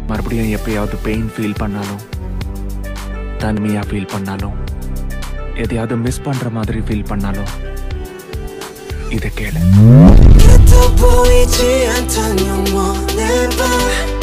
மறுபடியும் எப்பயாவது pain feel பண்ணாலும் தனிமையா ஃபீல் பண்ணாலும் எதையாவது மிஸ் பண்ற மாதிரி ஃபீல் பண்ணாலும் இதை கேளு 곁에 보이지 않던 영원의 밤